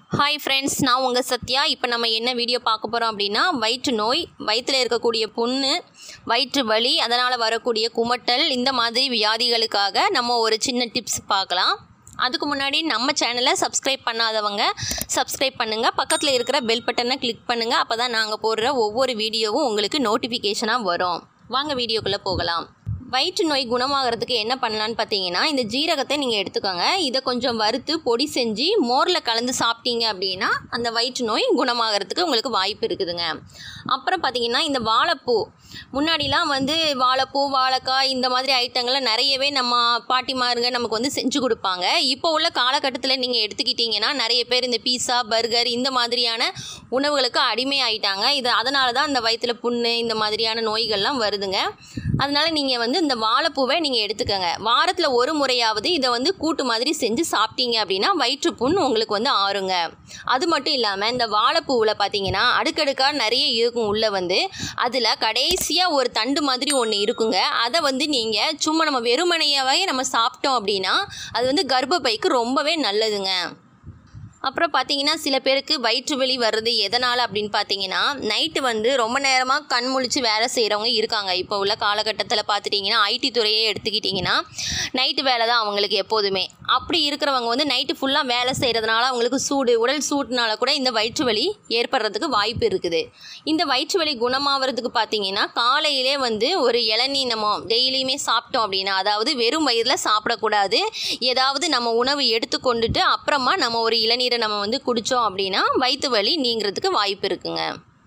hi friends நான் உங்கள் சத்யா இப்போ நம்ம என்ன வீடியோ பார்க்க போகிறோம் அப்படின்னா வயிற்று நோய் வயிற்றில் இருக்கக்கூடிய புண்ணு வயிற்று வலி அதனால் வரக்கூடிய குமட்டல் இந்த மாதிரி வியாதிகளுக்காக நம்ம ஒரு சின்ன டிப்ஸ் பார்க்கலாம் அதுக்கு முன்னாடி நம்ம சேனலை சப்ஸ்கிரைப் பண்ணாதவங்க சப்ஸ்கிரைப் பண்ணுங்கள் பக்கத்தில் இருக்கிற பெல் பட்டனை கிளிக் பண்ணுங்கள் அப்போ தான் நாங்கள் போடுற ஒவ்வொரு வீடியோவும் உங்களுக்கு நோட்டிஃபிகேஷனாக வரும் வாங்க வீடியோக்குள்ளே போகலாம் வயிற்று நோய் குணமாகறதுக்கு என்ன பண்ணலான்னு பார்த்தீங்கன்னா இந்த ஜீரகத்தை நீங்கள் எடுத்துக்கோங்க இதை கொஞ்சம் வறுத்து பொடி செஞ்சு மோரில் கலந்து சாப்பிட்டீங்க அப்படின்னா அந்த வயிற்று நோய் குணமாகறதுக்கு உங்களுக்கு வாய்ப்பு இருக்குதுங்க அப்புறம் பார்த்தீங்கன்னா இந்த வாழைப்பூ முன்னாடிலாம் வந்து வாழைப்பூ வாழைக்காய் இந்த மாதிரி ஐட்டங்களை நிறையவே நம்ம பாட்டிமாருங்க நமக்கு வந்து செஞ்சு கொடுப்பாங்க இப்போ உள்ள காலகட்டத்தில் நீங்கள் எடுத்துக்கிட்டிங்கன்னா நிறைய பேர் இந்த பீஸா பர்கர் இந்த மாதிரியான உணவுகளுக்கு அடிமை ஆயிட்டாங்க இது அதனால தான் இந்த வயிற்றில் புண்ணு இந்த மாதிரியான நோய்கள்லாம் வருதுங்க அதனால நீங்கள் வந்து இந்த வாழைப்பூவை நீங்கள் எடுத்துக்கோங்க வாரத்தில் ஒரு முறையாவது இதை வந்து கூட்டு மாதிரி செஞ்சு சாப்பிட்டீங்க அப்படின்னா வயிற்றுப்புண் உங்களுக்கு வந்து ஆறுங்க அது மட்டும் இல்லாமல் இந்த வாழைப்பூவில் பார்த்தீங்கன்னா அடுக்கடுக்காக நிறைய இருக்கும் உள்ளே வந்து அதில் கடைசியாக ஒரு தண்டு மாதிரி ஒன்று இருக்குங்க அதை வந்து நீங்கள் சும்மா நம்ம வெறுமனையாவே நம்ம சாப்பிட்டோம் அப்படின்னா அது வந்து கர்ப்பப்பைக்கு ரொம்பவே நல்லதுங்க அப்புறம் பார்த்தீங்கன்னா சில பேருக்கு வயிற்று வலி வர்றது எதனால் அப்படின்னு பார்த்தீங்கன்னா நைட்டு வந்து ரொம்ப நேரமாக கண் முழிச்சு வேலை செய்கிறவங்க இருக்காங்க இப்போ உள்ள காலகட்டத்தில் பார்த்துட்டிங்கன்னா ஐடி துறையே எடுத்துக்கிட்டிங்கன்னா நைட்டு வேலை தான் அவங்களுக்கு எப்போதுமே அப்படி இருக்கிறவங்க வந்து நைட்டு ஃபுல்லாக வேலை செய்கிறதுனால அவங்களுக்கு சூடு உடல் சூட்டுனால கூட இந்த வயிற்று வலி ஏற்படுறதுக்கு வாய்ப்பு இருக்குது இந்த வயிற்று வலி குணமாகறதுக்கு பார்த்தீங்கன்னா காலையிலே வந்து ஒரு இளநீ நம்ம டெய்லியுமே சாப்பிட்டோம் அப்படின்னா அதாவது வெறும் வயிறில் சாப்பிடக்கூடாது ஏதாவது நம்ம உணவு எடுத்துக்கொண்டுட்டு அப்புறமா நம்ம ஒரு இளநீரை நம்ம வந்து குடித்தோம் அப்படின்னா வயிற்று வலி நீங்கிறதுக்கு வாய்ப்பு இருக்குங்க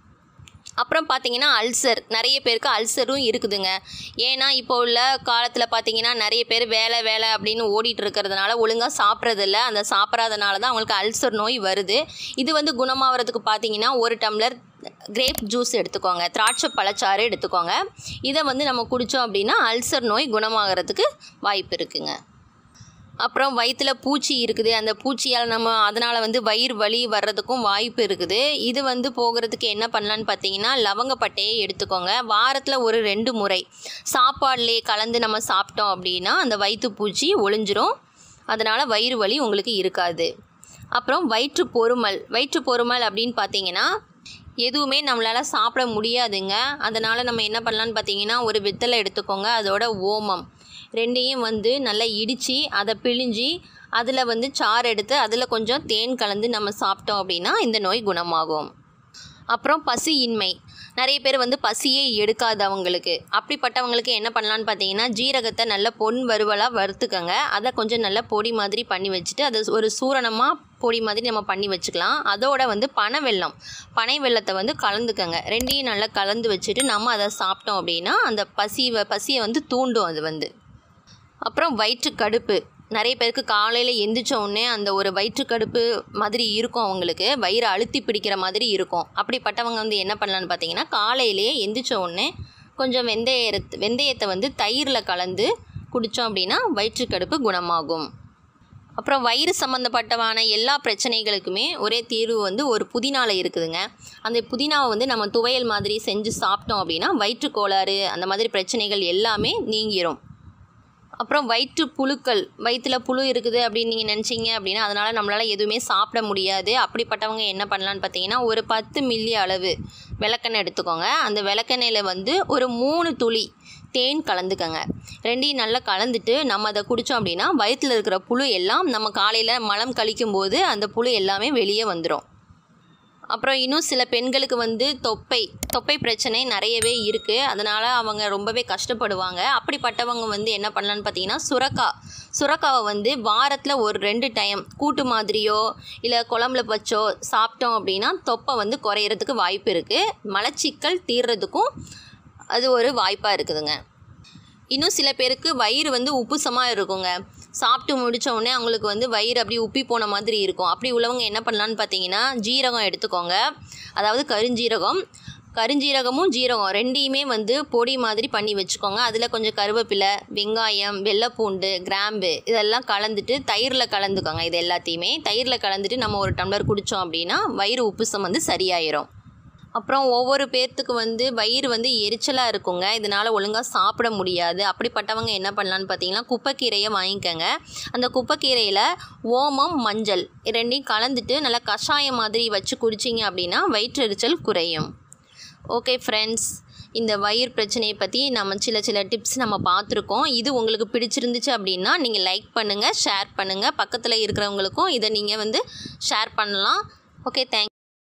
அப்புறம் பார்த்தீங்கன்னா அல்சர் நிறைய பேருக்கு அல்சரும் இருக்குதுங்க ஏன்னா இப்போ உள்ள காலத்தில் பார்த்தீங்கன்னா நிறைய பேர் வேலை வேலை அப்படின்னு ஓடிட்டு இருக்கிறதுனால ஒழுங்காக சாப்பிட்றதில்ல அந்த சாப்பிட்றாதனால தான் அவங்களுக்கு அல்சர் நோய் வருது இது வந்து குணமாகறதுக்கு பார்த்தீங்கன்னா ஒரு டம்ளர் கிரேப் ஜூஸ் எடுத்துக்கோங்க திராட்சை பழச்சாறு எடுத்துக்கோங்க இதை வந்து நம்ம குடித்தோம் அப்படின்னா அல்சர் நோய் குணமாகறதுக்கு வாய்ப்பு இருக்குங்க அப்புறம் வயிற்றில் பூச்சி இருக்குது அந்த பூச்சியால் நம்ம அதனால் வந்து வயிறு வலி வர்றதுக்கும் வாய்ப்பு இருக்குது இது வந்து போகிறதுக்கு என்ன பண்ணலான்னு பார்த்தீங்கன்னா லவங்கப்பட்டையை எடுத்துக்கோங்க வாரத்தில் ஒரு ரெண்டு முறை சாப்பாடுலேயே கலந்து நம்ம சாப்பிட்டோம் அப்படின்னா அந்த வயிற்று பூச்சி ஒளிஞ்சிரும் அதனால் வயிறு வலி உங்களுக்கு இருக்காது அப்புறம் வயிற்று பொறுமல் வயிற்று பொறுமல் அப்படின்னு பார்த்தீங்கன்னா எதுவுமே நம்மளால் சாப்பிட முடியாதுங்க அதனால் நம்ம என்ன பண்ணலான்னு பார்த்தீங்கன்னா ஒரு வெத்தலை எடுத்துக்கோங்க அதோட ஓமம் ரெண்டையும் வந்து நல்லா இடித்து அதை பிழிஞ்சி அதில் வந்து சாறு எடுத்து அதில் கொஞ்சம் தேன் கலந்து நம்ம சாப்பிட்டோம் அப்படின்னா இந்த நோய் குணமாகும் அப்புறம் பசியின்மை நிறைய பேர் வந்து பசியே எடுக்காது அவங்களுக்கு அப்படிப்பட்டவங்களுக்கு என்ன பண்ணலான்னு பார்த்தீங்கன்னா ஜீரகத்தை நல்ல பொன் வறுவலாக வறுத்துக்கங்க அதை கொஞ்சம் நல்ல பொடி மாதிரி பண்ணி வச்சுட்டு அதை ஒரு சூரணமாக பொடி மாதிரி நம்ம பண்ணி வச்சுக்கலாம் அதோட வந்து பனை வெல்லம் பனை வெல்லத்தை வந்து கலந்துக்கங்க ரெண்டையும் நல்லா கலந்து வச்சுட்டு நம்ம அதை சாப்பிட்டோம் அப்படின்னா அந்த பசி பசியை வந்து தூண்டும் அது வந்து அப்புறம் வயிற்று கடுப்பு நிறைய பேருக்கு காலையில் எந்திரிச்ச உடனே அந்த ஒரு வயிற்று கடுப்பு மாதிரி இருக்கும் அவங்களுக்கு வயிறு அழுத்தி பிடிக்கிற மாதிரி இருக்கும் அப்படிப்பட்டவங்க வந்து என்ன பண்ணலான்னு பார்த்தீங்கன்னா காலையிலேயே எந்திரிச்ச உடனே கொஞ்சம் வெந்தய வெந்தயத்தை வந்து தயிரில் கலந்து குடித்தோம் அப்படின்னா வயிற்று கடுப்பு குணமாகும் அப்புறம் வயிறு சம்மந்தப்பட்டவான எல்லா பிரச்சனைகளுக்குமே ஒரே தீர்வு வந்து ஒரு புதினாவில் இருக்குதுங்க அந்த புதினாவை வந்து நம்ம துவையல் மாதிரி செஞ்சு சாப்பிட்டோம் அப்படின்னா வயிற்று கோளாறு அந்த மாதிரி பிரச்சனைகள் எல்லாமே நீங்கிரும் அப்புறம் வயிற்று புழுக்கள் வயிற்றில் புழு இருக்குது அப்படின்னு நீங்கள் நினச்சிங்க அப்படின்னா அதனால் நம்மளால் எதுவுமே சாப்பிட முடியாது அப்படிப்பட்டவங்க என்ன பண்ணலான்னு பார்த்தீங்கன்னா ஒரு பத்து மில்லி அளவு விளக்கெண்ணெய் எடுத்துக்கோங்க அந்த விளக்கெண்ணெயில் வந்து ஒரு மூணு துளி தேன் கலந்துக்கங்க ரெண்டையும் நல்லா கலந்துட்டு நம்ம அதை குடித்தோம் அப்படின்னா வயிற்றில் இருக்கிற புழு எல்லாம் நம்ம காலையில் மலம் கழிக்கும் போது அந்த புழு எல்லாமே வெளியே வந்துடும் அப்புறம் இன்னும் சில பெண்களுக்கு வந்து தொப்பை தொப்பை பிரச்சனை நிறையவே இருக்குது அதனால் அவங்க ரொம்பவே கஷ்டப்படுவாங்க அப்படிப்பட்டவங்க வந்து என்ன பண்ணலான்னு பார்த்தீங்கன்னா சுரக்கா சுரக்காவை வந்து வாரத்தில் ஒரு ரெண்டு டைம் கூட்டு மாதிரியோ இல்லை குழம்புல வச்சோ சாப்பிட்டோம் அப்படின்னா தொப்பை வந்து குறையிறதுக்கு வாய்ப்பு இருக்குது மலச்சிக்கல் தீர்றதுக்கும் அது ஒரு வாய்ப்பாக இருக்குதுங்க இன்னும் சில பேருக்கு வயிறு வந்து உப்புசமாக இருக்குங்க சாப்பிட்டு முடித்த உடனே அவங்களுக்கு வந்து வயிறு அப்படி உப்பி போன மாதிரி இருக்கும் அப்படி உள்ளவங்க என்ன பண்ணலான்னு பார்த்தீங்கன்னா ஜீரகம் எடுத்துக்கோங்க அதாவது கருஞ்சீரகம் கருஞ்சீரகமும் ஜீரகம் ரெண்டையுமே வந்து பொடி மாதிரி பண்ணி வச்சுக்கோங்க அதில் கொஞ்சம் கருவேப்பிலை வெங்காயம் வெள்ளைப்பூண்டு கிராம்பு இதெல்லாம் கலந்துட்டு தயிரில் கலந்துக்கோங்க இது எல்லாத்தையுமே தயிரில் கலந்துட்டு நம்ம ஒரு டம்ளர் குடித்தோம் அப்படின்னா வயிறு உப்புசம் வந்து சரியாயிரும் அப்புறம் ஒவ்வொரு பேர்த்துக்கு வந்து வயிறு வந்து எரிச்சலாக இருக்குங்க இதனால் ஒழுங்காக சாப்பிட முடியாது அப்படிப்பட்டவங்க என்ன பண்ணலான்னு பார்த்தீங்கன்னா குப்பைக்கீரையை வாங்கிக்கோங்க அந்த குப்பைக்கீரையில் ஓமம் மஞ்சள் ரெண்டையும் கலந்துட்டு நல்லா கஷாயம் மாதிரி வச்சு குடிச்சிங்க அப்படின்னா வயிற்றெரிச்சல் குறையும் ஓகே ஃப்ரெண்ட்ஸ் இந்த வயிறு பிரச்சனையை பற்றி நம்ம சில சில டிப்ஸ் நம்ம பார்த்துருக்கோம் இது உங்களுக்கு பிடிச்சிருந்துச்சு அப்படின்னா நீங்கள் லைக் பண்ணுங்கள் ஷேர் பண்ணுங்கள் பக்கத்தில் இருக்கிறவங்களுக்கும் இதை நீங்கள் வந்து ஷேர் பண்ணலாம் ஓகே தேங்க்